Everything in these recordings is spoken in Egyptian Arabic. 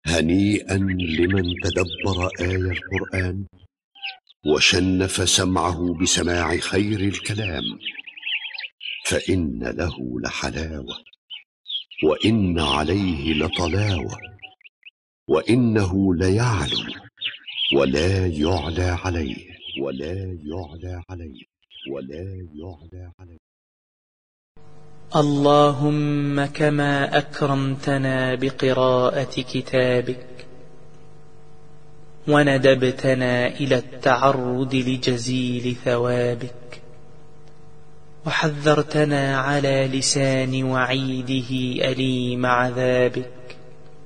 هنيئا لمن تدبر آي القرآن وشنف سمعه بسماع خير الكلام فإن له لحلاوة وإن عليه لطلاوة وإنه ليعلو ولا يعلى عليه ولا يعلى عليه ولا يعلى عليه اللهم كما أكرمتنا بقراءة كتابك وندبتنا إلى التعرض لجزيل ثوابك وحذرتنا على لسان وعيده أليم عذابك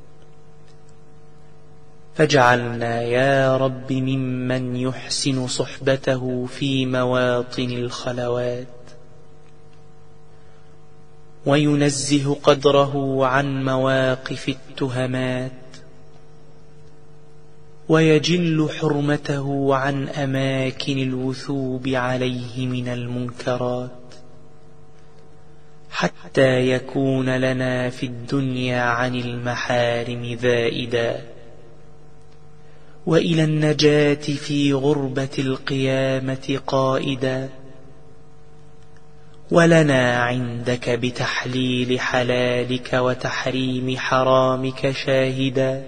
فاجعلنا يا رب ممن يحسن صحبته في مواطن الخلوات وينزه قدره عن مواقف التهمات ويجل حرمته عن أماكن الوثوب عليه من المنكرات حتى يكون لنا في الدنيا عن المحارم ذائدا وإلى النجاة في غربة القيامة قائدا ولنا عندك بتحليل حلالك وتحريم حرامك شاهدا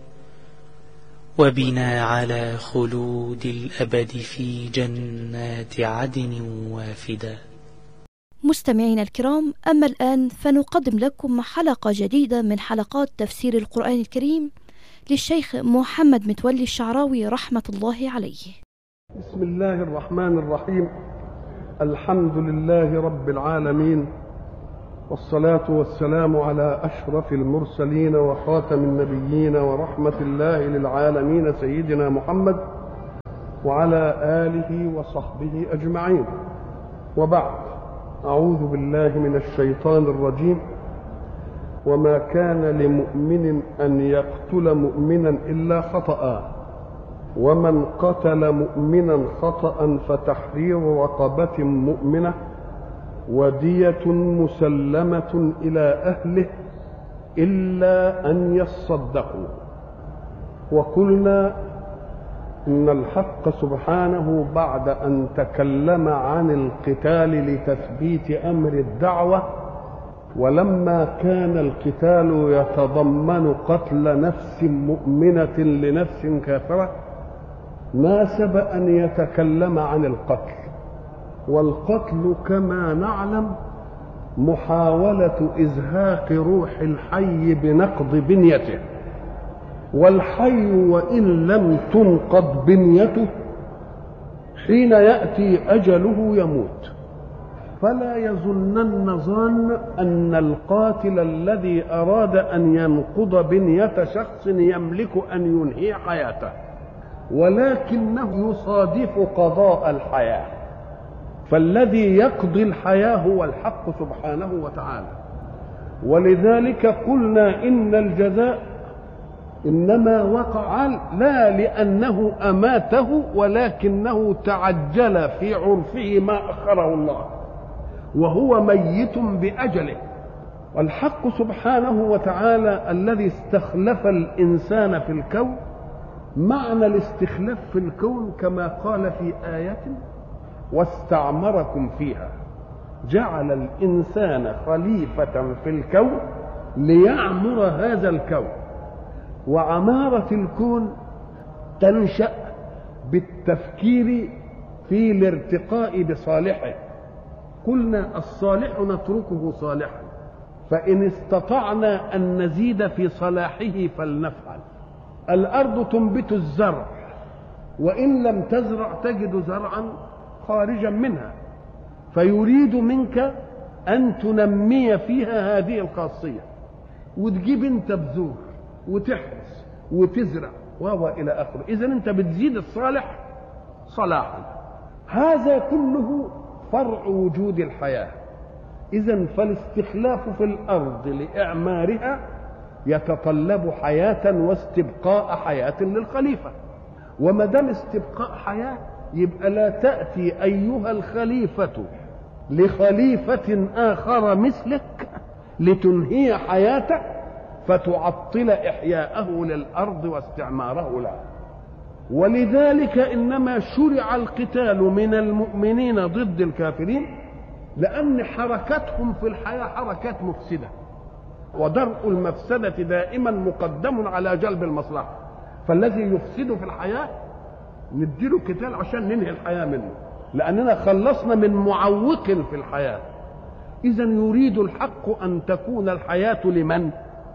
وبنا على خلود الأبد في جنات عدن وافدا مستمعينا الكرام أما الآن فنقدم لكم حلقة جديدة من حلقات تفسير القرآن الكريم للشيخ محمد متولي الشعراوي رحمة الله عليه بسم الله الرحمن الرحيم الحمد لله رب العالمين والصلاة والسلام على أشرف المرسلين وخاتم النبيين ورحمة الله للعالمين سيدنا محمد وعلى آله وصحبه أجمعين وبعد أعوذ بالله من الشيطان الرجيم وما كان لمؤمن أن يقتل مؤمنا إلا خطأ ومن قتل مؤمنا خطأ فتحرير رقبة مؤمنة ودية مسلمة إلى أهله إلا أن يصدقوا وقلنا إن الحق سبحانه بعد أن تكلم عن القتال لتثبيت أمر الدعوة ولما كان القتال يتضمن قتل نفس مؤمنة لنفس كافرة ناسب أن يتكلم عن القتل والقتل كما نعلم محاولة إزهاق روح الحي بنقض بنيته والحي وإن لم تنقض بنيته حين يأتي أجله يموت فلا يظنن ظان أن القاتل الذي أراد أن ينقض بنية شخص يملك أن ينهي حياته ولكنه يصادف قضاء الحياة فالذي يقضي الحياة هو الحق سبحانه وتعالى ولذلك قلنا إن الجزاء إنما وقع لا لأنه أماته ولكنه تعجل في عرفه ما أخره الله وهو ميت بأجله والحق سبحانه وتعالى الذي استخلف الإنسان في الكون معنى الاستخلاف في الكون كما قال في آية واستعمركم فيها جعل الإنسان خليفة في الكون ليعمر هذا الكون وعمارة الكون تنشأ بالتفكير في الارتقاء بصالحه قلنا الصالح نتركه صالحا فإن استطعنا أن نزيد في صلاحه فلنفعل الأرض تنبت الزرع وإن لم تزرع تجد زرعا خارجا منها فيريد منك أن تنمي فيها هذه الخاصية وتجيب أنت بذور وتحرس وتزرع وهو إلى آخره إذا أنت بتزيد الصالح صلاحا هذا كله فرع وجود الحياة إذا فالاستخلاف في الأرض لإعمارها يتطلب حياة واستبقاء حياة للخليفة وما دام استبقاء حياة يبقى لا تأتي أيها الخليفة لخليفة آخر مثلك لتنهي حياته فتعطل إحياءه للأرض واستعماره لها ولذلك إنما شرع القتال من المؤمنين ضد الكافرين لأن حركتهم في الحياة حركات مفسدة ودرء المفسدة دائما مقدم على جلب المصلحة فالذي يفسد في الحياة نديله قتال عشان ننهي الحياة منه لأننا خلصنا من معوق في الحياة إذا يريد الحق أن تكون الحياة لمن؟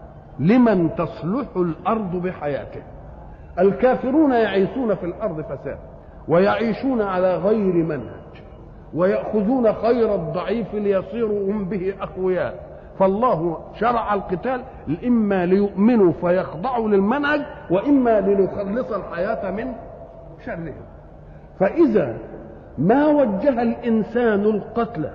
لمن تصلح الأرض بحياته الكافرون يعيشون في الأرض فساد ويعيشون على غير منهج ويأخذون خير الضعيف ليصيروا هم به أقوياء فالله شرع القتال إما ليؤمنوا فيخضعوا للمنهج وإما لنخلص الحياة من شرهم فإذا ما وجه الإنسان القتل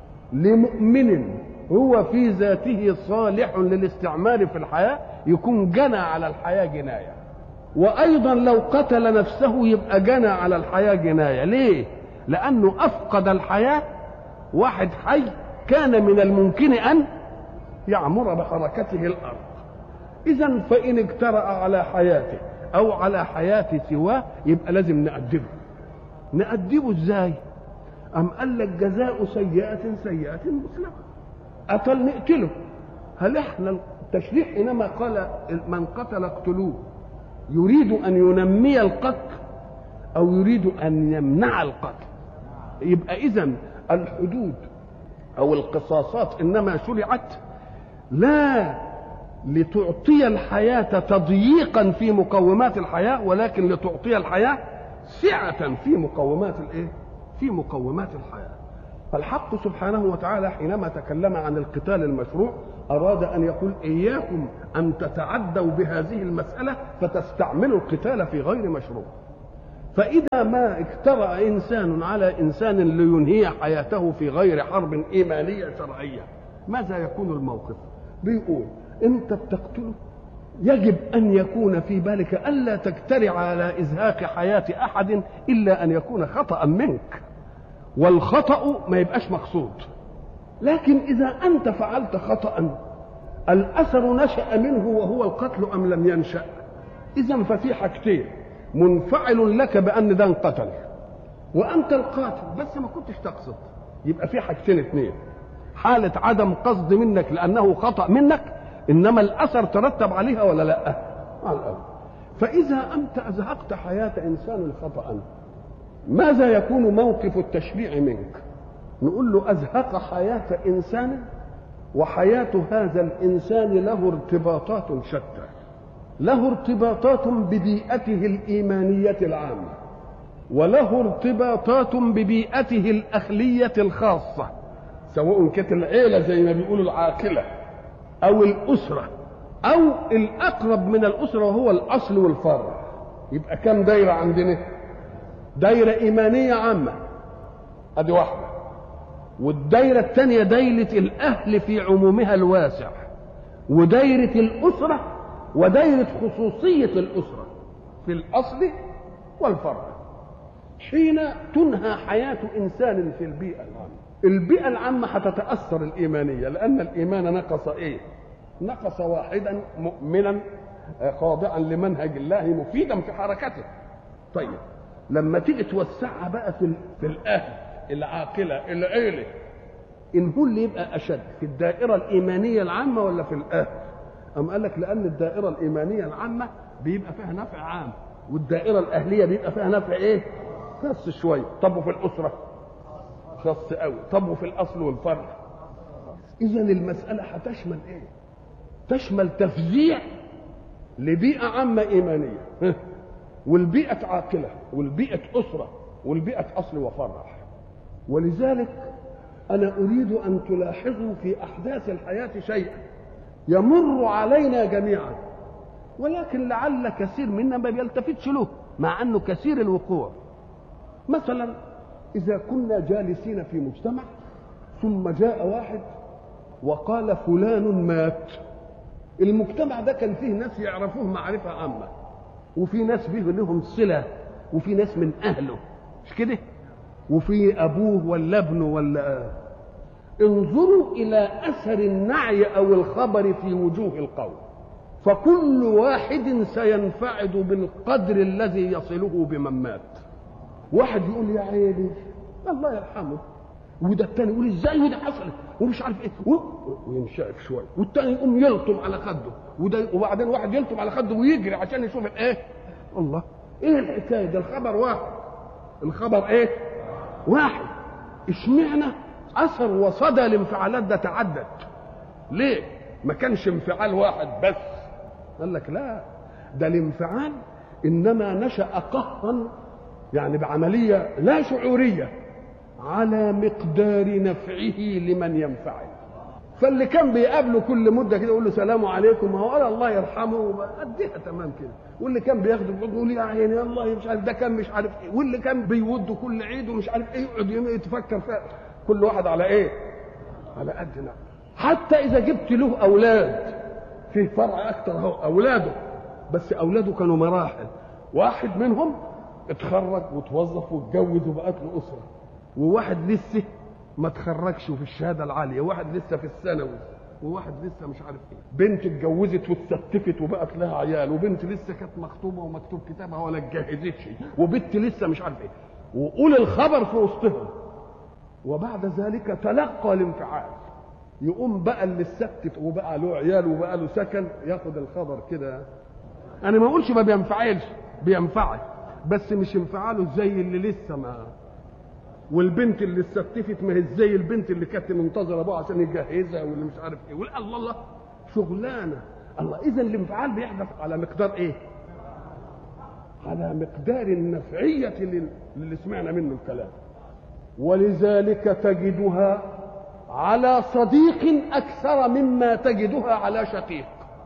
لمؤمن هو في ذاته صالح للاستعمار في الحياة يكون جنى على الحياة جناية وأيضا لو قتل نفسه يبقى جنى على الحياة جناية ليه؟ لأنه أفقد الحياة واحد حي كان من الممكن أن يعمر بحركته الأرض إذا فإن اجترأ على حياته أو على حياة سواه يبقى لازم نأدبه نأدبه إزاي؟ أم قال لك جزاء سيئة سيئة مثلها قتل نقتله هل احنا التشريع حينما قال من قتل اقتلوه يريد أن ينمي القتل أو يريد أن يمنع القتل يبقى إذا الحدود أو القصاصات إنما شرعت لا لتعطي الحياة تضييقا في مقومات الحياة ولكن لتعطي الحياة سعة في مقومات الإيه؟ في مقومات الحياة فالحق سبحانه وتعالى حينما تكلم عن القتال المشروع أراد أن يقول إياكم أن تتعدوا بهذه المسألة فتستعملوا القتال في غير مشروع فإذا ما اجترأ إنسان على إنسان لينهي حياته في غير حرب إيمانية شرعية ماذا يكون الموقف بيقول أنت بتقتله يجب أن يكون في بالك ألا تجترع على إزهاق حياة أحد إلا أن يكون خطأ منك والخطأ ما يبقاش مقصود لكن إذا أنت فعلت خطأ الأثر نشأ منه وهو القتل أم لم ينشأ إذا ففي حاجتين منفعل لك بأن ده انقتل وأنت القاتل بس ما كنتش تقصد يبقى في حاجتين اثنين حالة عدم قصد منك لأنه خطأ منك إنما الأثر ترتب عليها ولا لا على الأرض فإذا أنت أزهقت حياة إنسان خطأ ماذا يكون موقف التشريع منك نقول له أزهق حياة إنسان وحياة هذا الإنسان له ارتباطات شتى له ارتباطات ببيئته الإيمانية العامة وله ارتباطات ببيئته الأخلية الخاصة سواء كانت العيلة زي ما بيقولوا العاقلة أو الأسرة أو الأقرب من الأسرة وهو الأصل والفرع يبقى كم دايرة عندنا دايرة إيمانية عامة أدي واحدة والدايرة الثانية دايرة الأهل في عمومها الواسع ودايرة الأسرة ودايرة خصوصية الأسرة في الأصل والفرع حين تنهى حياة إنسان في البيئة العامة البيئة العامة هتتأثر الإيمانية لأن الإيمان نقص إيه؟ نقص واحدا مؤمنا خاضعا لمنهج الله مفيدا في حركته طيب لما تيجي توسعها بقى في, في الأهل العاقلة العيلة إن هو اللي يبقى أشد في الدائرة الإيمانية العامة ولا في الأهل أم قال لك لأن الدائرة الإيمانية العامة بيبقى فيها نفع عام والدائرة الأهلية بيبقى فيها نفع إيه؟ خاص شوية طب وفي الأسرة خاص قوي طب وفي الأصل والفرع إذا المسألة هتشمل إيه؟ تشمل تفزيع لبيئة عامة إيمانية والبيئة عاقلة والبيئة أسرة والبيئة أصل وفرع ولذلك أنا أريد أن تلاحظوا في أحداث الحياة شيئا يمر علينا جميعا ولكن لعل كثير منا ما بيلتفتش له مع أنه كثير الوقوع مثلا إذا كنا جالسين في مجتمع ثم جاء واحد وقال فلان مات المجتمع ده كان فيه ناس يعرفوه معرفة عامة وفي ناس به لهم صلة وفي ناس من أهله مش كده وفي أبوه ولا ابنه ولا انظروا إلى أثر النعي أو الخبر في وجوه القوم فكل واحد سينفعد بالقدر الذي يصله بمن مات واحد يقول يا عيني الله يرحمه وده التاني يقول ازاي وده حصلت ومش عارف ايه و... وينشقف شويه والتاني يقوم يلطم على خده وده وبعدين واحد يلطم على خده ويجري عشان يشوف الايه الله ايه الحكايه ده الخبر واحد الخبر ايه واحد اشمعنى اثر وصدى الانفعالات ده تعدد ليه ما كانش انفعال واحد بس قال لك لا ده الانفعال انما نشا قهرا يعني بعمليه لا شعوريه على مقدار نفعه لمن ينفعل فاللي كان بيقابله كل مده كده يقول له سلام عليكم هو قال الله يرحمه اديها تمام كده واللي كان بياخده بيقعد يقول يا عيني الله مش عارف ده كان مش عارف ايه واللي كان بيوده كل عيد ومش عارف ايه يقعد يتفكر فيها كل واحد على ايه؟ على قد نفسه حتى اذا جبت له اولاد في فرع اكتر اهو اولاده بس اولاده كانوا مراحل واحد منهم اتخرج وتوظف واتجوز وبقت له اسره وواحد لسه ما تخرجش في الشهاده العاليه وواحد لسه في الثانوي وواحد لسه مش عارف ايه بنت اتجوزت واستفتت وبقت لها عيال وبنت لسه كانت مخطوبه ومكتوب كتابها ولا اتجهزتش وبنت لسه مش عارف ايه وقول الخبر في وسطهم وبعد ذلك تلقى الانفعال يقوم بقى اللي استفتت وبقى له عيال وبقى له سكن ياخد الخبر كده انا ما اقولش ما بينفعلش بينفعل بس مش انفعاله زي اللي لسه ما والبنت اللي استفتفت ما هي زي البنت اللي كانت منتظره ابوها عشان يجهزها واللي مش عارف ايه ولا الله الله شغلانه الله اذا الانفعال بيحدث على مقدار ايه؟ على مقدار النفعيه اللي سمعنا منه الكلام ولذلك تجدها على صديق اكثر مما تجدها على شقيق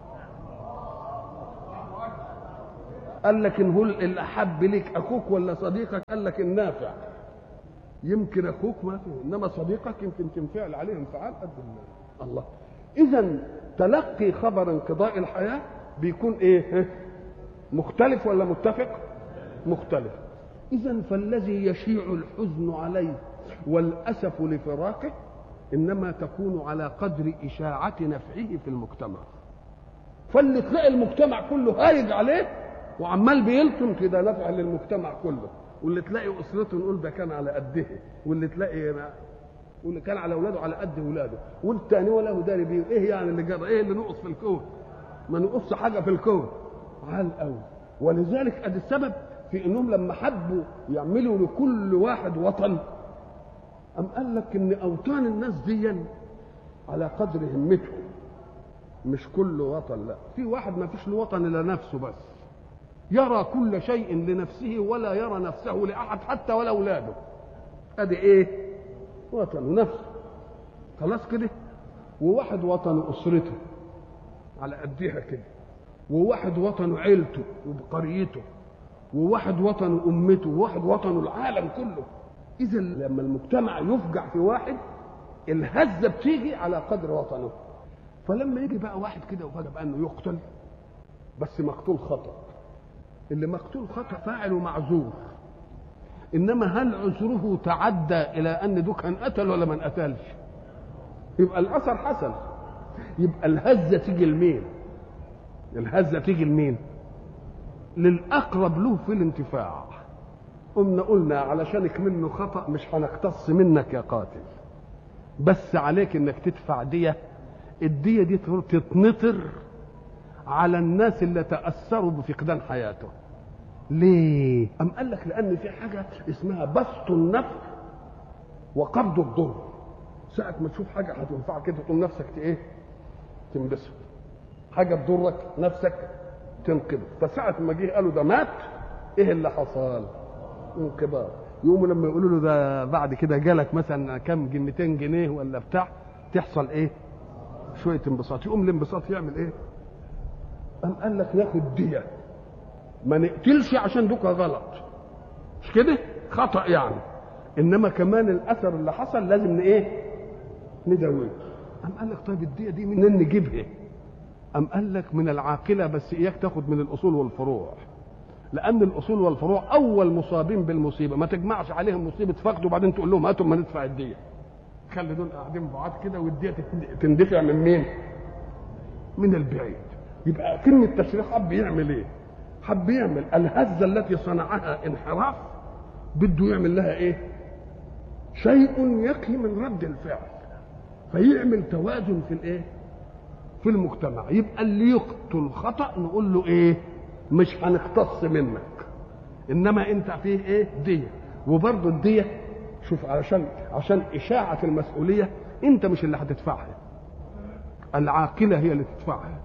قال لك ان هو الاحب لك اخوك ولا صديقك قال لك النافع يمكن اخوك ما فيه انما صديقك يمكن تنفعل عليه انفعال قد الله اذا تلقي خبر انقضاء الحياه بيكون ايه مختلف ولا متفق مختلف اذا فالذي يشيع الحزن عليه والاسف لفراقه انما تكون على قدر اشاعه نفعه في المجتمع فاللي تلاقي المجتمع كله هايج عليه وعمال بيلطم كده نفع للمجتمع كله واللي تلاقي اسرته نقول ده كان على قده واللي تلاقي واللي كان على اولاده على قد اولاده والتاني ولا هو داري بيه ايه يعني اللي جرى ايه اللي نقص في الكون ما نقص حاجه في الكون عال قوي ولذلك ادي السبب في انهم لما حبوا يعملوا لكل واحد وطن أم قال لك إن أوطان الناس دي على قدر همتهم مش كل وطن لا في واحد ما فيش له وطن إلا نفسه بس يرى كل شيء لنفسه ولا يرى نفسه لأحد حتى ولا أولاده أدي إيه وطن نفسه خلاص كده وواحد وطن أسرته على قديها كده وواحد وطن عيلته وقريته وواحد وطن أمته وواحد وطن العالم كله اذا لما المجتمع يفجع في واحد الهزه بتيجي على قدر وطنه فلما يجي بقى واحد كده وفجاه بقى انه يقتل بس مقتول خطا اللي مقتول خطا فاعله معذور انما هل عذره تعدى الى ان ده كان قتل ولا ما قتلش يبقى الاثر حسن يبقى الهزه تيجي لمين الهزه تيجي لمين للاقرب له في الانتفاع قمنا قلنا علشانك منه خطأ مش هنقتص منك يا قاتل بس عليك انك تدفع دية الدية دي تتنطر على الناس اللي تأثروا بفقدان حياته ليه؟ أم قال لك لأن في حاجة اسمها بسط النفع وقبض الضر ساعة ما تشوف حاجة هتنفعك كده تقوم نفسك ايه؟ تنبسط حاجة تضرك نفسك تنقذ فساعة ما جه قالوا ده مات ايه اللي حصل؟ انقباض يقوموا لما يقولوا له ده بعد كده جالك مثلا كام جن 200 جنيه ولا بتاع تحصل ايه؟ شويه انبساط يقوم الانبساط يعمل ايه؟ قام قال لك ناخد دية ما نقتلش عشان دوكا غلط مش كده؟ خطأ يعني انما كمان الاثر اللي حصل لازم ايه؟ نداويه قام قال لك طيب الدية دي منين نجيبها؟ قام قال لك من العاقلة بس إياك تاخد من الأصول والفروع لأن الأصول والفروع أول مصابين بالمصيبة ما تجمعش عليهم مصيبة فقد وبعدين تقول لهم هاتوا ما ندفع الدية خلي دول قاعدين بعاد كده والدية تندفع من مين؟ من البعيد يبقى كلمة تشريح حب يعمل ايه؟ حب يعمل الهزة التي صنعها انحراف بده يعمل لها ايه؟ شيء يقي من رد الفعل فيعمل توازن في الايه؟ في المجتمع يبقى اللي يقتل خطأ نقول له ايه؟ مش هنقتص منك انما انت فيه ايه؟ دية وبرضه الدية شوف علشان عشان اشاعة المسؤولية انت مش اللي هتدفعها العاقلة هي اللي تدفعها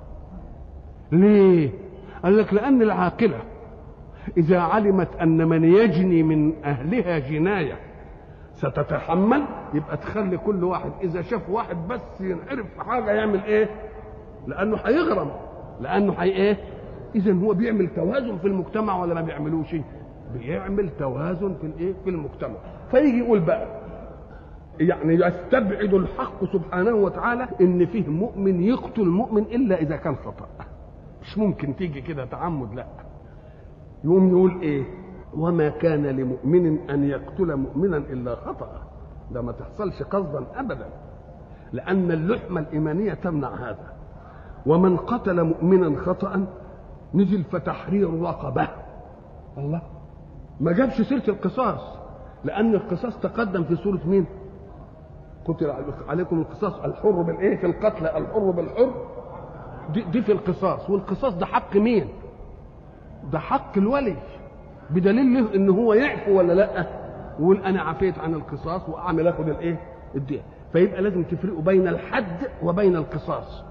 ليه؟ قال لك لأن العاقلة إذا علمت أن من يجني من أهلها جناية ستتحمل يبقى تخلي كل واحد إذا شاف واحد بس ينعرف في حاجة يعمل إيه؟ لأنه هيغرم لأنه هي إيه؟ إذا هو بيعمل توازن في المجتمع ولا ما بيعملوش؟ بيعمل توازن في الإيه؟ في المجتمع فيجي يقول بقى يعني يستبعد الحق سبحانه وتعالى ان فيه مؤمن يقتل مؤمن الا اذا كان خطا مش ممكن تيجي كده تعمد لا يقوم يقول ايه وما كان لمؤمن ان يقتل مؤمنا الا خطا ده ما تحصلش قصدا ابدا لان اللحمه الايمانيه تمنع هذا ومن قتل مؤمنا خطا نزل فتحرير رقبه الله ما جابش سيره القصاص لان القصاص تقدم في سوره مين قتل عليكم القصاص الحر بالايه في القتل الحر بالحر دي, دي في القصاص والقصاص ده حق مين ده حق الولي بدليل له ان هو يعفو ولا لا ويقول انا عفيت عن القصاص واعمل اخد الايه الدية فيبقى لازم تفرقوا بين الحد وبين القصاص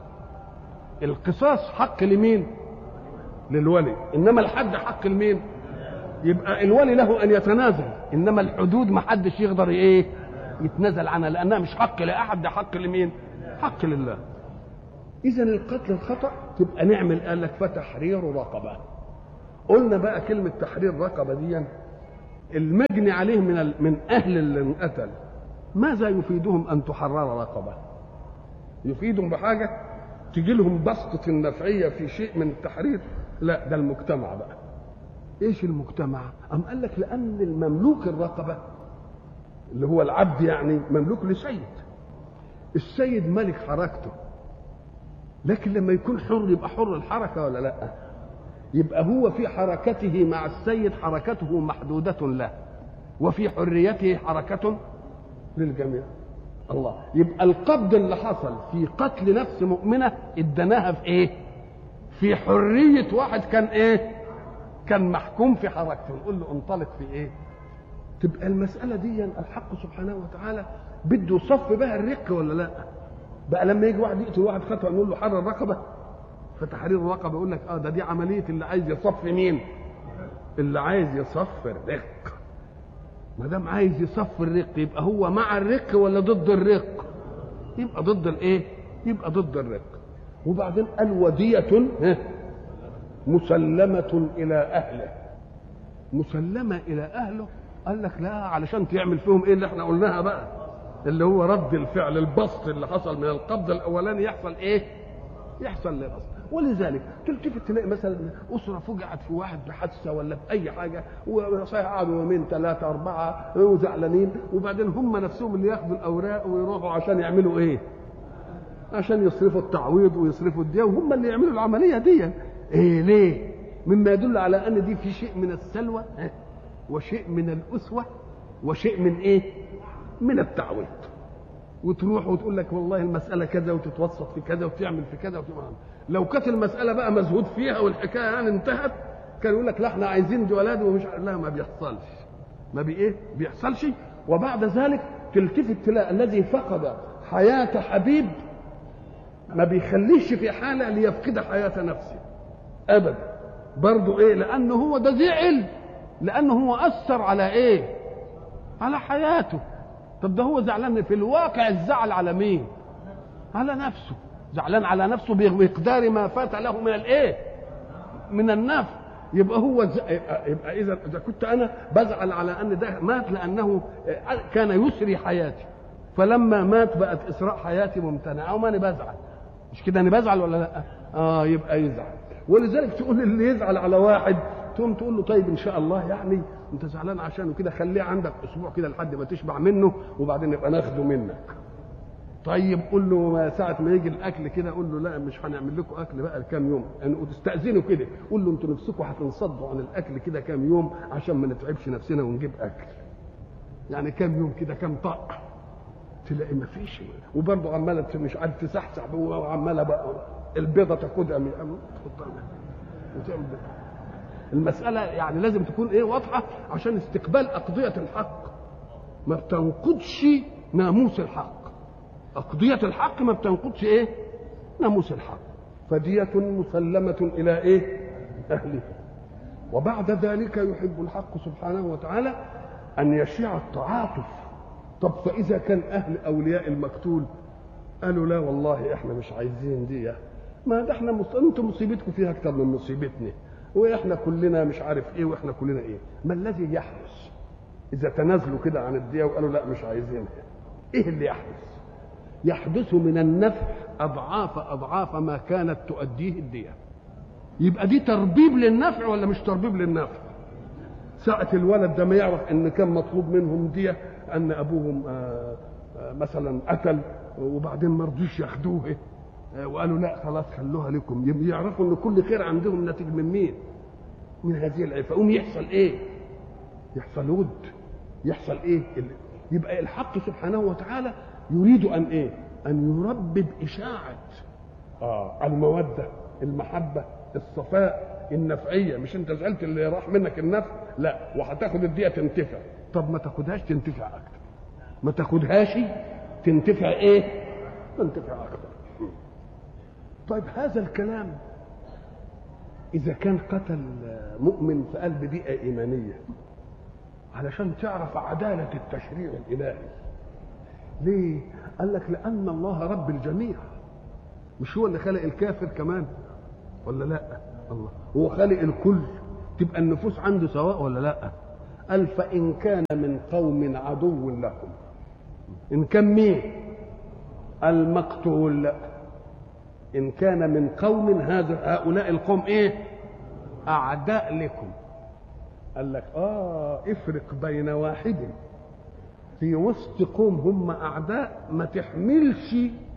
القصاص حق لمين للولي انما الحد حق لمين يبقى الولي له ان يتنازل انما الحدود ما حدش يقدر ايه يتنازل عنها لانها مش حق لاحد ده حق لمين حق لله اذا القتل الخطا تبقى نعمل قال لك فتحرير رقبه قلنا بقى كلمه تحرير رقبه دي المجني عليه من ال... من اهل اللي انقتل ماذا يفيدهم ان تحرر رقبه يفيدهم بحاجه تجي لهم بسطه النفعيه في شيء من التحرير لا ده المجتمع بقى ايش المجتمع ام قال لك لان المملوك الرقبه اللي هو العبد يعني مملوك لسيد السيد ملك حركته لكن لما يكون حر يبقى حر الحركة ولا لا يبقى هو في حركته مع السيد حركته محدودة له وفي حريته حركة للجميع الله يبقى القبض اللي حصل في قتل نفس مؤمنة ادناها في ايه في حرية واحد كان ايه كان محكوم في حركته نقول له انطلق في ايه تبقى المسألة دي الحق سبحانه وتعالى بده يصف بها الرق ولا لا بقى لما يجي واحد يقتل واحد خطأ نقول له حرر الرقبة فتحرير الرقبة يقول لك اه ده دي عملية اللي عايز يصف مين اللي عايز يصف الرق ما دام عايز يصف الرق يبقى هو مع الرق ولا ضد الرق يبقى ضد الايه يبقى ضد الرق وبعدين قال ودية مسلمة إلى أهله مسلمة إلى أهله قال لك لا علشان تعمل فيهم ايه اللي احنا قلناها بقى اللي هو رد الفعل البسط اللي حصل من القبض الاولاني يحصل ايه يحصل للأصل ولذلك تلتفت تلاقي مثلا اسره فجعت في واحد بحادثه ولا باي حاجه وصحيح قعدوا يومين ثلاثه اربعه وزعلانين وبعدين هم نفسهم اللي ياخدوا الاوراق ويروحوا عشان يعملوا ايه؟ عشان يصرفوا التعويض ويصرفوا الدية وهم اللي يعملوا العمليه دي ايه ليه؟ مما يدل على ان دي في شيء من السلوى وشيء من الأسوة وشيء من إيه؟ من التعويض وتروح وتقول لك والله المسألة كذا وتتوسط في كذا وتعمل في كذا وتعمل لو كانت المسألة بقى مزهود فيها والحكاية يعني انتهت كان يقول لك لا احنا عايزين دي ولاد ومش لا ما بيحصلش ما بي ايه؟ بيحصلش وبعد ذلك تلتفت تلاقي الذي فقد حياة حبيب ما بيخليش في حالة ليفقد حياة نفسه أبدا برضه ايه؟ لأنه هو ده زعل لانه هو اثر على ايه على حياته طب ده هو زعلان في الواقع الزعل على مين على نفسه زعلان على نفسه بمقدار ما فات له من الايه من النفع يبقى هو ز... يبقى اذا اذا كنت انا بزعل على ان ده مات لانه كان يسري حياتي فلما مات بقت اسراء حياتي ممتنعه وما انا بزعل مش كده انا بزعل ولا لا اه يبقى يزعل ولذلك تقول اللي يزعل على واحد تقوم تقول له طيب ان شاء الله يعني انت زعلان عشانه كده خليه عندك اسبوع كده لحد ما تشبع منه وبعدين نبقى ناخده منك طيب قول له ما ساعة ما يجي الأكل كده قول له لا مش هنعمل لكم أكل بقى كام يوم يعني تستأذنوا كده قول له أنتوا نفسكم هتنصدوا عن الأكل كده كام يوم عشان ما نتعبش نفسنا ونجيب أكل يعني كام يوم كده كام طق تلاقي ما فيش وبرضه عماله مش عارف تسحسح وعماله بقى البيضه تاخدها من تحطها وتعمل المساله يعني لازم تكون ايه واضحه عشان استقبال اقضيه الحق ما بتنقضش ناموس الحق اقضيه الحق ما بتنقضش ايه ناموس الحق فدية مسلمة إلى إيه؟ أهله وبعد ذلك يحب الحق سبحانه وتعالى أن يشيع التعاطف طب فإذا كان أهل أولياء المقتول قالوا لا والله إحنا مش عايزين دي ما ده إحنا مص... أنتم مصيبتكم فيها أكتر من مصيبتنا وإحنا كلنا مش عارف إيه وإحنا كلنا إيه ما الذي يحدث إذا تنازلوا كده عن الدية وقالوا لا مش عايزينها إيه اللي يحدث يحدث من النفع أضعاف أضعاف ما كانت تؤديه الدية يبقى دي تربيب للنفع ولا مش تربيب للنفع ساعة الولد ده ما يعرف ان كان مطلوب منهم دية ان ابوهم آآ آآ مثلا قتل وبعدين ما رضوش ياخدوه وقالوا لا خلاص خلوها لكم يعرفوا ان كل خير عندهم ناتج من مين؟ من هذه العفة يقوم يحصل ايه؟ يحصل ود يحصل ايه؟ يبقى الحق سبحانه وتعالى يريد ان ايه؟ ان يربب اشاعة آه المودة المحبة الصفاء النفعيه مش انت زعلت اللي راح منك النفع لا وهتاخد الدقيقه تنتفع طب ما تاخدهاش تنتفع اكتر ما تاخدهاش تنتفع ايه تنتفع اكتر طيب هذا الكلام اذا كان قتل مؤمن في قلب بيئه ايمانيه علشان تعرف عداله التشريع الالهي ليه قال لك لان الله رب الجميع مش هو اللي خلق الكافر كمان ولا لا الله هو خالق الكل تبقى النفوس عنده سواء ولا لا قال فإن كان من قوم عدو لكم إن كان مين المقتول إن كان من قوم هذا هؤلاء القوم إيه أعداء لكم قال لك آه افرق بين واحد في وسط قوم هم أعداء ما تحملش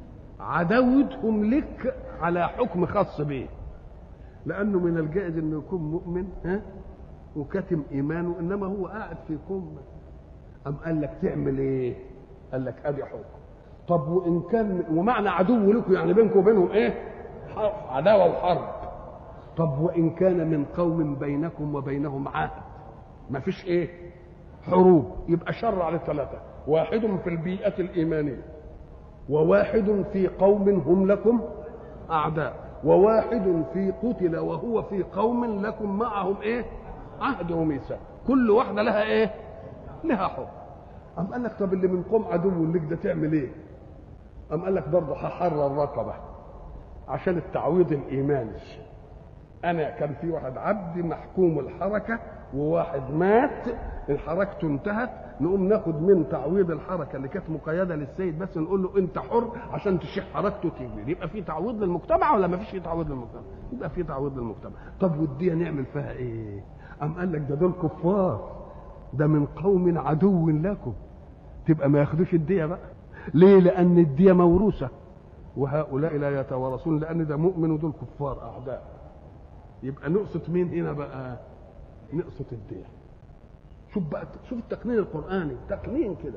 عداوتهم لك على حكم خاص بيه لانه من الجائز انه يكون مؤمن ها وكتم ايمانه انما هو قاعد في قوم ام قال لك تعمل ايه قال لك ادي حكم طب وان كان ومعنى عدو لكم يعني بينكم وبينهم ايه عداوه وحرب طب وان كان من قوم بينكم وبينهم عهد ما فيش ايه حروب يبقى شر على الثلاثه واحد في البيئه الايمانيه وواحد في قوم هم لكم اعداء وواحد في قتل وهو في قوم لكم معهم ايه عهد وميثاق كل واحده لها ايه لها حكم أم قال لك طب اللي من قوم عدو لك ده تعمل ايه أم قال لك برضه هحرر رقبة عشان التعويض الإيماني أنا كان في واحد عبد محكوم الحركة وواحد مات حركته انتهت نقوم ناخد من تعويض الحركه اللي كانت مقيده للسيد بس نقول له انت حر عشان تشيح حركته تجري يبقى في تعويض للمجتمع ولا ما فيش تعويض للمجتمع يبقى في تعويض للمجتمع طب والديه نعمل فيها ايه ام قال لك ده دول كفار ده من قوم عدو لكم تبقى ما ياخدوش الديه بقى ليه لان الديه موروثه وهؤلاء لا يتوارثون لان ده مؤمن ودول كفار اعداء يبقى نقصد مين هنا بقى نقصد الديه شوف بقى شوف التقنين القرآني تقنين كده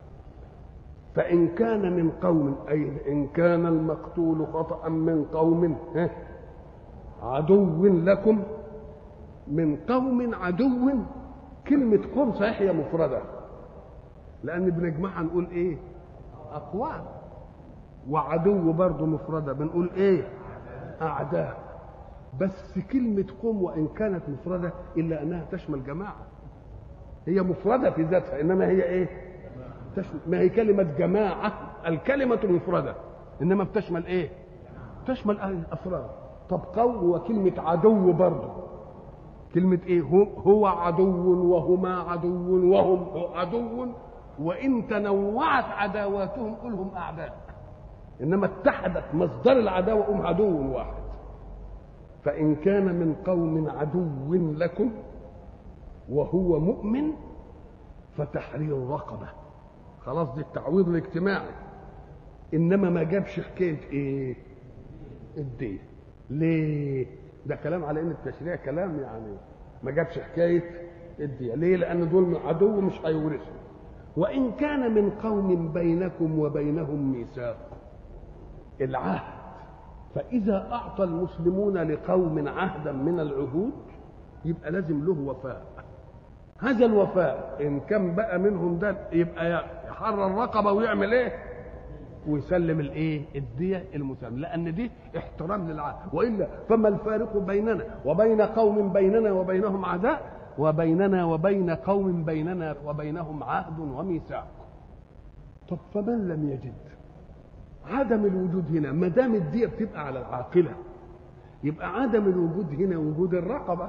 فإن كان من قوم أي إن كان المقتول خطأ من قوم عدو لكم من قوم عدو كلمة قوم صحيح هي مفردة لأن بنجمعها نقول إيه؟ أقوام وعدو برضه مفردة بنقول إيه؟ أعداء بس كلمة قوم وإن كانت مفردة إلا أنها تشمل جماعة هي مفردة في ذاتها إنما هي إيه؟ تشمل ما هي كلمة جماعة الكلمة مفردة إنما بتشمل إيه؟ تشمل أفراد طب قوم وكلمة عدو برضه كلمة إيه؟ هو, هو عدو وهما عدو وهم عدو وإن تنوعت عداواتهم كلهم أعداء إنما اتحدت مصدر العداوة هم عدو واحد فإن كان من قوم عدو لكم وهو مؤمن فتحرير رقبة خلاص دي التعويض الاجتماعي انما ما جابش حكايه ايه الدين ليه ده كلام على ان التشريع كلام يعني ما جابش حكايه الدية ليه لان دول عدو مش هيورثوا وان كان من قوم بينكم وبينهم ميثاق العهد فاذا اعطى المسلمون لقوم عهدا من العهود يبقى لازم له وفاء هذا الوفاء ان كان بقى منهم ده يبقى يحرر رقبه ويعمل ايه ويسلم الايه الديه المسلم لان دي احترام للعهد والا فما الفارق بيننا وبين قوم بيننا وبينهم عداء وبيننا وبين قوم بيننا وبينهم عهد وميثاق طب فمن لم يجد عدم الوجود هنا ما دام الديه بتبقى على العاقله يبقى عدم الوجود هنا وجود الرقبه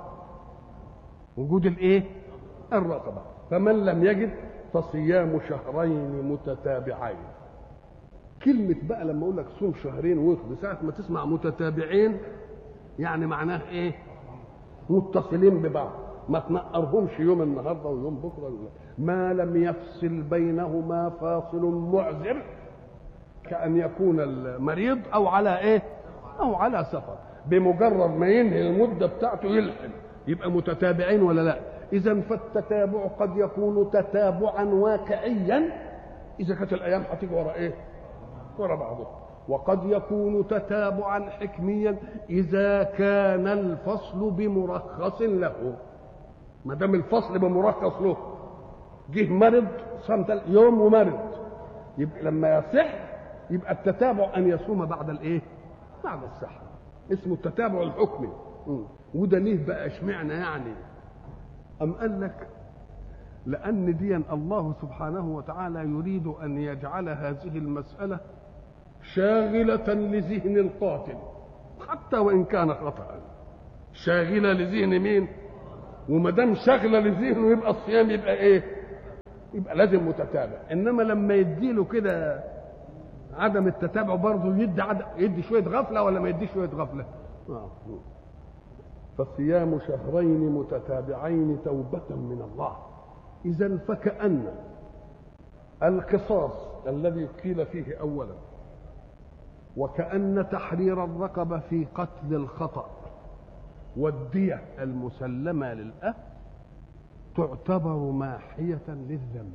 وجود الايه الرقبه فمن لم يجد فصيام شهرين متتابعين كلمة بقى لما أقول لك صوم شهرين وقت ساعة ما تسمع متتابعين يعني معناه إيه؟ متصلين ببعض ما تنقرهمش يوم النهارده ويوم بكره ولا ما لم يفصل بينهما فاصل معذر كأن يكون المريض أو على إيه؟ أو على سفر بمجرد ما ينهي المدة بتاعته يلحم يبقى متتابعين ولا لا؟ إذا فالتتابع قد يكون تتابعا واقعيا إذا كانت الأيام هتيجي ورا إيه؟ ورا بعضها وقد يكون تتابعا حكميا اذا كان الفصل بمرخص له ما دام الفصل بمرخص له جه مرض صام يوم ومرض يبقى لما يصح يبقى التتابع ان يصوم بعد الايه؟ بعد الصحه اسمه التتابع الحكمي وده ليه بقى اشمعنى يعني؟ أم قال لك لأن دي الله سبحانه وتعالى يريد أن يجعل هذه المسألة شاغلة لذهن القاتل حتى وإن كان خطأ شاغلة لذهن مين؟ وما دام شاغلة لذهنه يبقى الصيام يبقى إيه؟ يبقى لازم متتابع إنما لما يديله كده عدم التتابع برضه يدي عدم يدي شوية غفلة ولا ما يديش شوية غفلة؟ آه. فصيام شهرين متتابعين توبة من الله إذا فكأن القصاص الذي قيل فيه أولا وكأن تحرير الرقبة في قتل الخطأ والدية المسلمة للأهل تعتبر ماحية للذنب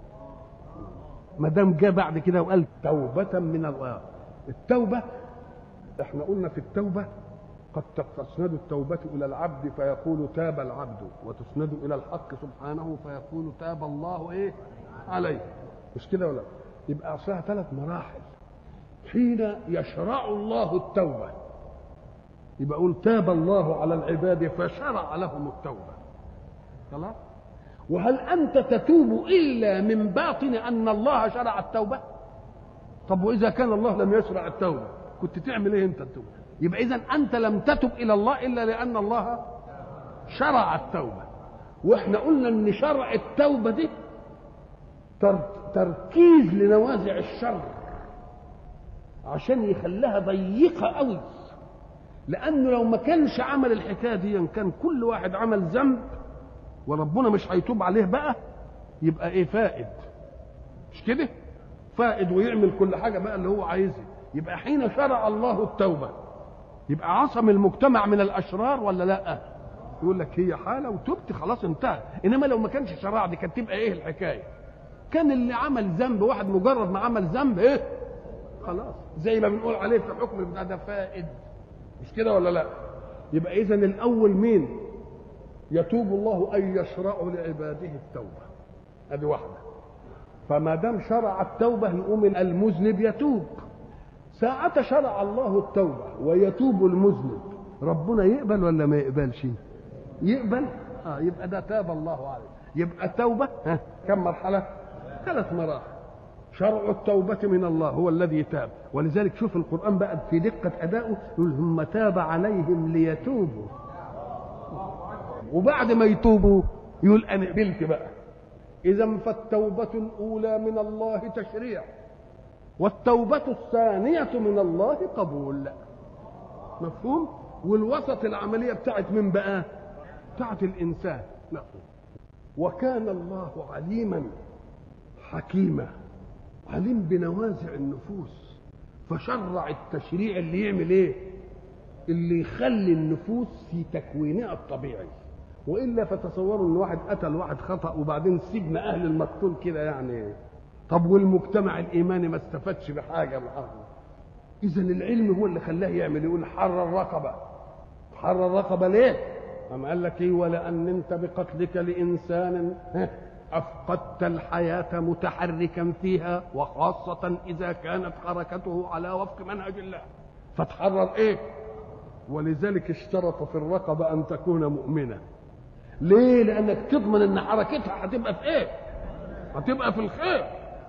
ما دام جاء بعد كده وقال توبة من الله التوبة احنا قلنا في التوبة قد تسند التوبة إلى العبد فيقول تاب العبد وتسند إلى الحق سبحانه فيقول تاب الله إيه عليه مش كده ولا يبقى أصلها ثلاث مراحل حين يشرع الله التوبة يبقى يقول تاب الله على العباد فشرع لهم التوبة خلاص وهل أنت تتوب إلا من باطن أن الله شرع التوبة طب وإذا كان الله لم يشرع التوبة كنت تعمل إيه أنت التوبة يبقى إذا أنت لم تتب إلى الله إلا لأن الله شرع التوبة وإحنا قلنا إن شرع التوبة دي تركيز لنوازع الشر عشان يخليها ضيقة قوي لأنه لو ما كانش عمل الحكاية دي كان كل واحد عمل ذنب وربنا مش هيتوب عليه بقى يبقى ايه فائد مش كده فائد ويعمل كل حاجة بقى اللي هو عايزها يبقى حين شرع الله التوبة يبقى عصم المجتمع من الأشرار ولا لا يقول لك هي حالة وتبت خلاص انتهى إنما لو ما كانش شرع دي كانت تبقى ايه الحكاية كان اللي عمل ذنب واحد مجرد ما عمل ذنب ايه خلاص زي ما بنقول عليه في الحكم بتاع ده فائد مش كده ولا لا يبقى اذا الاول مين يتوب الله ان يشرع لعباده التوبه ادي واحده فما دام شرع التوبه يقوم المذنب يتوب ساعة شرع الله التوبة ويتوب المذنب ربنا يقبل ولا ما يقبلش يقبل اه يبقى ده تاب الله عليه يبقى التوبة ها كم مرحلة ثلاث مراحل شرع التوبة من الله هو الذي تاب ولذلك شوف القرآن بقى في دقة أدائه يقول ثم تاب عليهم ليتوبوا وبعد ما يتوبوا يقول أنا قبلت بقى إذا فالتوبة الأولى من الله تشريع والتوبة الثانية من الله قبول مفهوم والوسط العملية بتاعت من بقى بتاعت الإنسان لا وكان الله عليما حكيما عليم بنوازع النفوس فشرع التشريع اللي يعمل ايه اللي يخلي النفوس في تكوينها الطبيعي والا فتصوروا ان واحد قتل واحد خطا وبعدين سجن اهل المقتول كده يعني طب والمجتمع الايماني ما استفادش بحاجه معاه اذا العلم هو اللي خلاه يعمل يقول حرر رقبه حرر رقبه ليه قام قال لك ايه ولان انت بقتلك لانسان ها، افقدت الحياه متحركا فيها وخاصه اذا كانت حركته على وفق منهج الله فتحرر ايه ولذلك اشترط في الرقبه ان تكون مؤمنه ليه لانك تضمن ان حركتها هتبقى في ايه هتبقى في الخير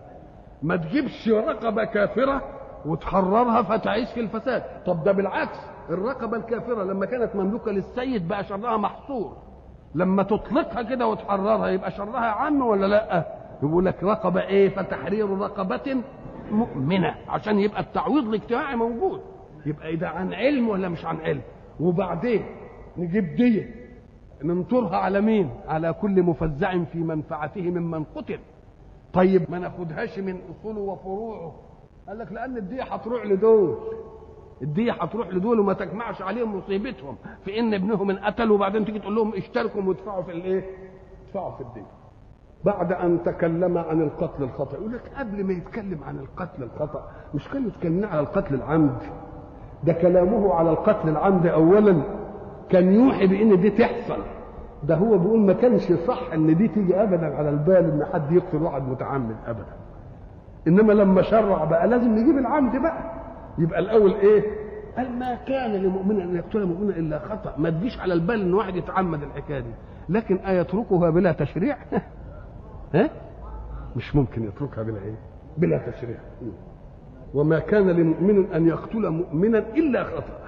ما تجيبش رقبه كافره وتحررها فتعيش في الفساد طب ده بالعكس الرقبه الكافره لما كانت مملوكه للسيد بقى شرها محصور لما تطلقها كده وتحررها يبقى شرها عام ولا لا يقول لك رقبه ايه فتحرير رقبه مؤمنه عشان يبقى التعويض الاجتماعي موجود يبقى ده عن علم ولا مش عن علم وبعدين نجيب ديه ننطرها على مين على كل مفزع في منفعته ممن قتل طيب ما ناخدهاش من اصوله وفروعه قال لك لان الديه هتروح لدول الديه هتروح لدول وما تجمعش عليهم مصيبتهم في ان ابنهم انقتل وبعدين تيجي تقول لهم اشتركوا وادفعوا في الايه؟ ادفعوا في الديه. بعد ان تكلم عن القتل الخطا يقول لك قبل ما يتكلم عن القتل الخطا مش كانوا يتكلمون على القتل العمد ده كلامه على القتل العمد اولا كان يوحي بان دي تحصل ده هو بيقول ما كانش صح ان دي تيجي ابدا على البال ان حد يقتل واحد متعمد ابدا انما لما شرع بقى لازم نجيب العمد بقى يبقى الاول ايه قال ما كان لمؤمن ان يقتل مؤمنا الا خطا ما تجيش على البال ان واحد يتعمد الحكايه دي لكن ايتركها بلا تشريع ها مش ممكن يتركها بلا ايه بلا تشريع وما كان لمؤمن ان يقتل مؤمنا الا خطا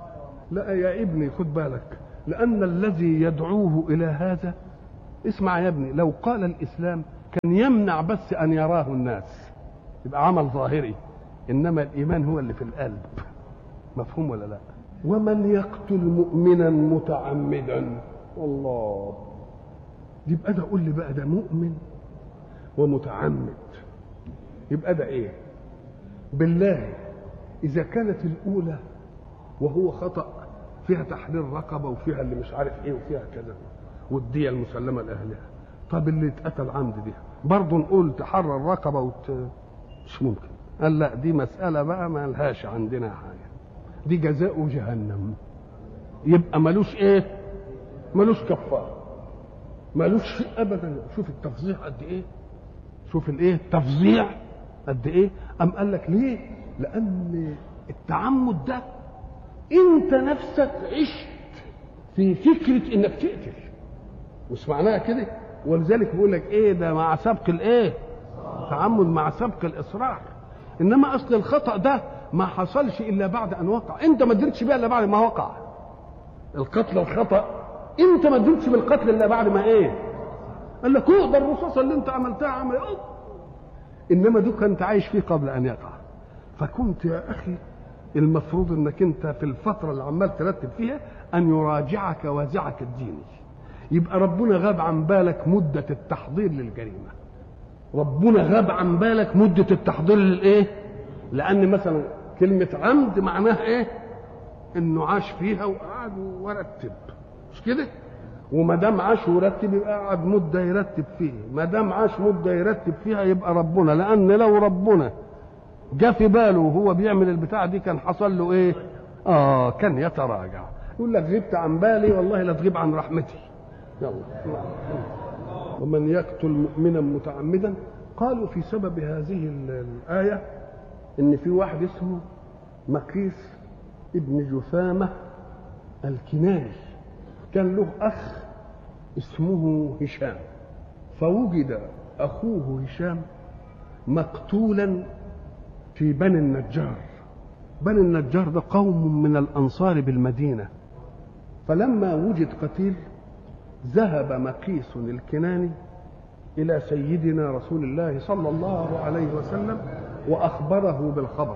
لا يا ابني خد بالك لان الذي يدعوه الى هذا اسمع يا ابني لو قال الاسلام كان يمنع بس ان يراه الناس يبقى عمل ظاهري انما الايمان هو اللي في القلب مفهوم ولا لا ومن يقتل مؤمنا متعمدا الله يبقى ده قول لي بقى ده مؤمن ومتعمد يبقى ده ايه بالله اذا كانت الاولى وهو خطا فيها تحرير رقبه وفيها اللي مش عارف ايه وفيها كذا والديه المسلمه لاهلها طب اللي اتقتل عمد دي برضه نقول تحرر رقبه وت... مش ممكن قال لا دي مساله بقى ما لهاش عندنا حاجه دي جزاء جهنم يبقى ملوش ايه ملوش كفاره ملوش شيء ابدا شوف التفظيع قد ايه شوف الايه تفظيع قد ايه ام قال لك ليه لان التعمد ده انت نفسك عشت في فكره انك تقتل مش معناها كده ولذلك بيقول لك ايه ده مع سبق الايه تعمد مع سبق الاصرار انما اصل الخطا ده ما حصلش الا بعد ان وقع انت ما درتش بيه الا بعد ما وقع القتل الخطا انت ما درتش بالقتل الا بعد ما ايه قال لك ده الرصاصه اللي انت عملتها عمل أوه. انما دي كنت عايش فيه قبل ان يقع فكنت يا اخي المفروض انك انت في الفتره اللي عمال ترتب فيها ان يراجعك وازعك الديني يبقى ربنا غاب عن بالك مده التحضير للجريمه ربنا غاب عن بالك مده التحضير للايه لان مثلا كلمه عمد معناها ايه انه عاش فيها وقعد ورتب مش كده وما دام عاش ورتب يبقى قعد مده يرتب فيه ما دام عاش مده يرتب فيها يبقى ربنا لان لو ربنا جاء في باله وهو بيعمل البتاع دي كان حصل له ايه اه كان يتراجع يقول لك غبت عن بالي والله لا تغيب عن رحمتي يلا ومن يقتل مؤمنا متعمدا قالوا في سبب هذه الآية إن في واحد اسمه مقيس ابن جثامة الكناني كان له أخ اسمه هشام فوجد أخوه هشام مقتولا في بني النجار بني النجار ده قوم من الأنصار بالمدينة فلما وجد قتيل ذهب مقيس الكناني إلى سيدنا رسول الله صلى الله عليه وسلم وأخبره بالخبر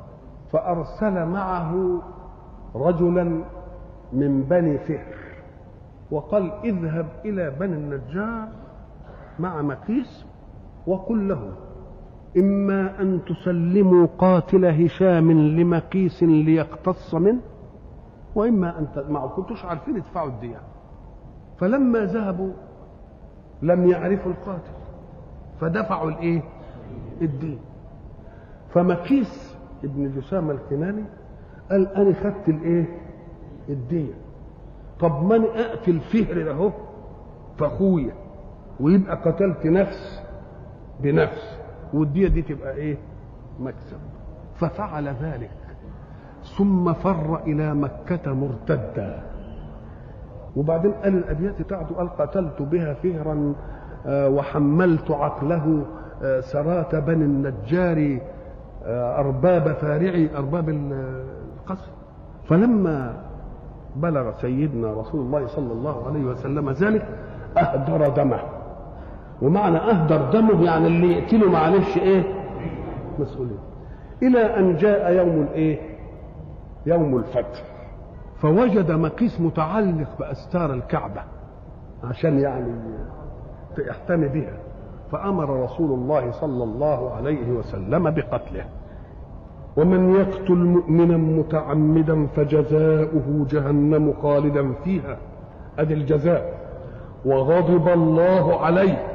فأرسل معه رجلا من بني فهر وقال اذهب إلى بني النجار مع مقيس وقل له إما أن تسلموا قاتل هشام لمقيس ليقتص منه وإما أن ت- ما كنتوش عارفين يدفعوا الدية فلما ذهبوا لم يعرفوا القاتل فدفعوا الإيه؟ الدين فمقيس ابن جسام الكناني قال أنا خدت الإيه؟ الدية طب من أقتل فهر اهو فأخويا ويبقى قتلت نفس بنفس والدية دي تبقى ايه مكسب ففعل ذلك ثم فر إلى مكة مرتدا وبعدين قال الأبيات بتاعته قال قتلت بها فهرا آه، وحملت عقله آه، سرات بني النجار آه، أرباب فارعي أرباب ال- القصر فلما بلغ سيدنا رسول الله صلى الله عليه وسلم ذلك أهدر دمه ومعنى أهدر دمه يعني اللي يقتله معلش إيه مسؤولية إلى أن جاء يوم الإيه يوم الفتح فوجد مقيس متعلق بأستار الكعبة عشان يعني يحتمي بها فأمر رسول الله صلى الله عليه وسلم بقتله ومن يقتل مؤمنا متعمدا فجزاؤه جهنم خالدا فيها ادي الجزاء وغضب الله عليه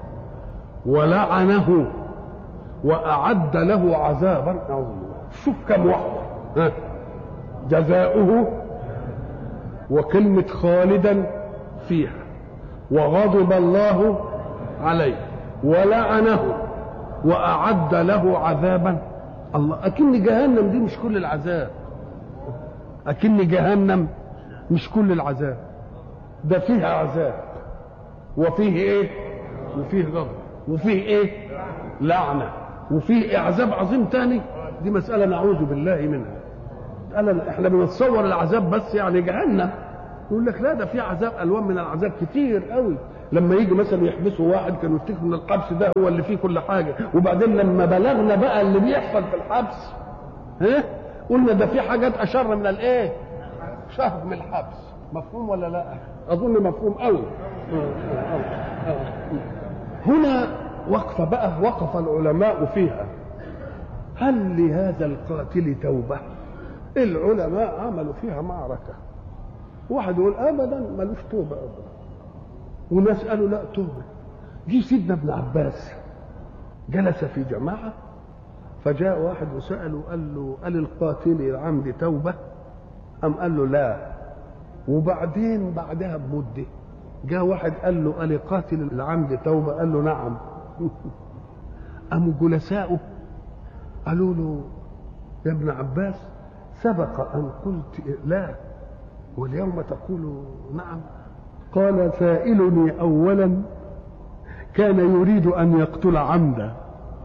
ولعنه واعد له عذابا عظيما شوف كم واحده ها جزاؤه وكلمه خالدا فيها وغضب الله عليه ولعنه واعد له عذابا الله اكن جهنم دي مش كل العذاب اكن جهنم مش كل العذاب ده فيها عذاب وفيه ايه وفيه غضب وفيه ايه لعنه وفيه عذاب عظيم تاني دي مساله نعوذ بالله منها قال احنا بنتصور العذاب بس يعني جهنم يقول لك لا ده في عذاب الوان من العذاب كتير قوي لما يجي مثلا يحبسوا واحد كانوا يفتكروا ان الحبس ده هو اللي فيه كل حاجه وبعدين لما بلغنا بقى اللي بيحصل في الحبس ها قلنا ده في حاجات اشر من الايه شهر من الحبس مفهوم ولا لا اظن مفهوم قوي هنا وقفه بقى وقف العلماء فيها هل لهذا القاتل توبه العلماء عملوا فيها معركه واحد يقول ابدا ملوش توبه ابدا وناس قالوا لا توبه جه سيدنا ابن عباس جلس في جماعه فجاء واحد وساله قال له قال القاتل العمد توبه ام قال له لا وبعدين بعدها بمده جاء واحد قال له قال قاتل العمد توبه قال له نعم قاموا جلساؤه قالوا له يا ابن عباس سبق ان قلت لا واليوم تقول نعم قال سائلني اولا كان يريد ان يقتل عمدا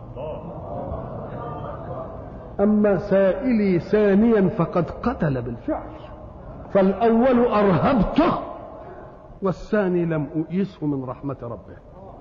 اما سائلي ثانيا فقد قتل بالفعل فالاول ارهبته والثاني لم اؤيسه من رحمه ربه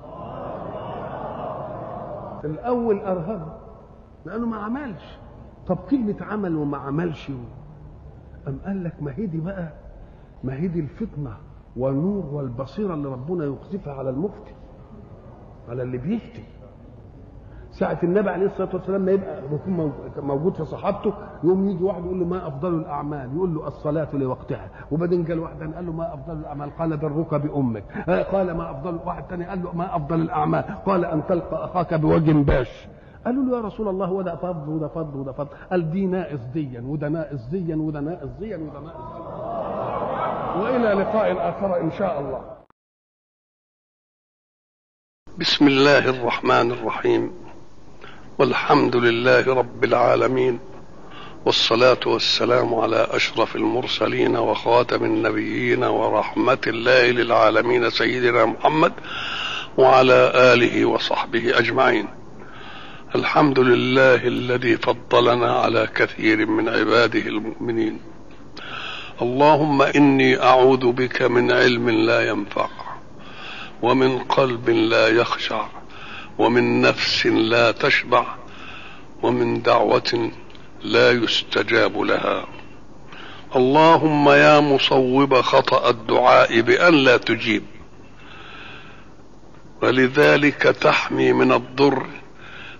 الاول ارهبه لانه ما عملش طب كلمه عمل وما عملش أم قال لك ما هي دي بقى ما هي دي الفطنة والنور والبصيرة اللي ربنا يقذفها على المفتي على اللي بيفتي ساعة النبي عليه الصلاة والسلام ما يبقى يكون موجود في صحابته يوم يجي واحد يقول له ما أفضل الأعمال يقول له الصلاة لوقتها وبعدين قال واحد قال له ما أفضل الأعمال قال برك بأمك قال ما أفضل واحد ثاني قال له ما أفضل الأعمال قال أن تلقى أخاك بوجه باش قالوا له يا رسول الله وده فضل وده فضل وده فضل قال دي ناقص ديا وده ناقص ديا وده ناقص ديا وده ناقص ديا والى لقاء اخر ان شاء الله بسم الله الرحمن الرحيم والحمد لله رب العالمين والصلاة والسلام على أشرف المرسلين وخاتم النبيين ورحمة الله للعالمين سيدنا محمد وعلى آله وصحبه أجمعين الحمد لله الذي فضلنا على كثير من عباده المؤمنين اللهم اني اعوذ بك من علم لا ينفع ومن قلب لا يخشع ومن نفس لا تشبع ومن دعوه لا يستجاب لها اللهم يا مصوب خطا الدعاء بان لا تجيب ولذلك تحمي من الضر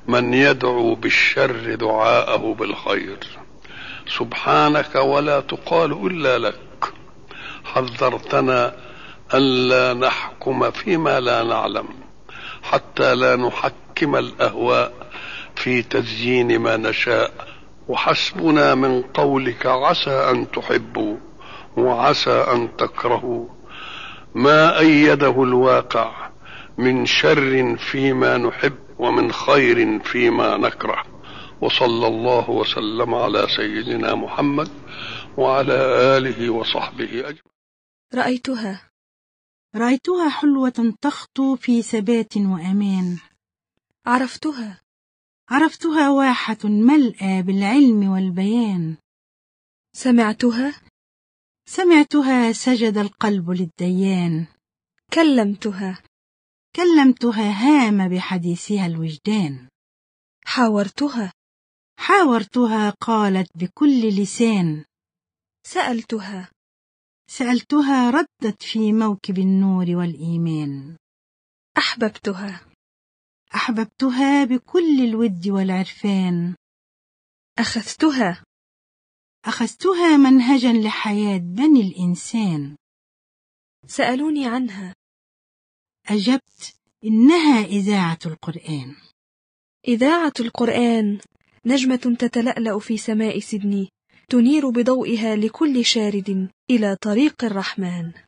من يدعو بالشر دعاءه بالخير سبحانك ولا تقال الا لك حذرتنا الا نحكم فيما لا نعلم حتى لا نحكم الاهواء في تزيين ما نشاء وحسبنا من قولك عسى ان تحبوا وعسى ان تكرهوا ما ايده الواقع من شر فيما نحب ومن خير فيما نكره وصلى الله وسلم على سيدنا محمد وعلى اله وصحبه اجمعين رأيتها رأيتها حلوة تخطو في ثبات وأمان عرفتها عرفتها واحة ملأى بالعلم والبيان سمعتها سمعتها سجد القلب للديان كلمتها كلمتها هام بحديثها الوجدان حاورتها حاورتها قالت بكل لسان سألتها سألتها ردت في موكب النور والإيمان أحببتها أحببتها بكل الود والعرفان أخذتها أخذتها منهجا لحياة بني الإنسان سألوني عنها أجبت إنها إذاعة القرآن إذاعة القرآن نجمة تتلألأ في سماء سيدني تنير بضوئها لكل شارد إلى طريق الرحمن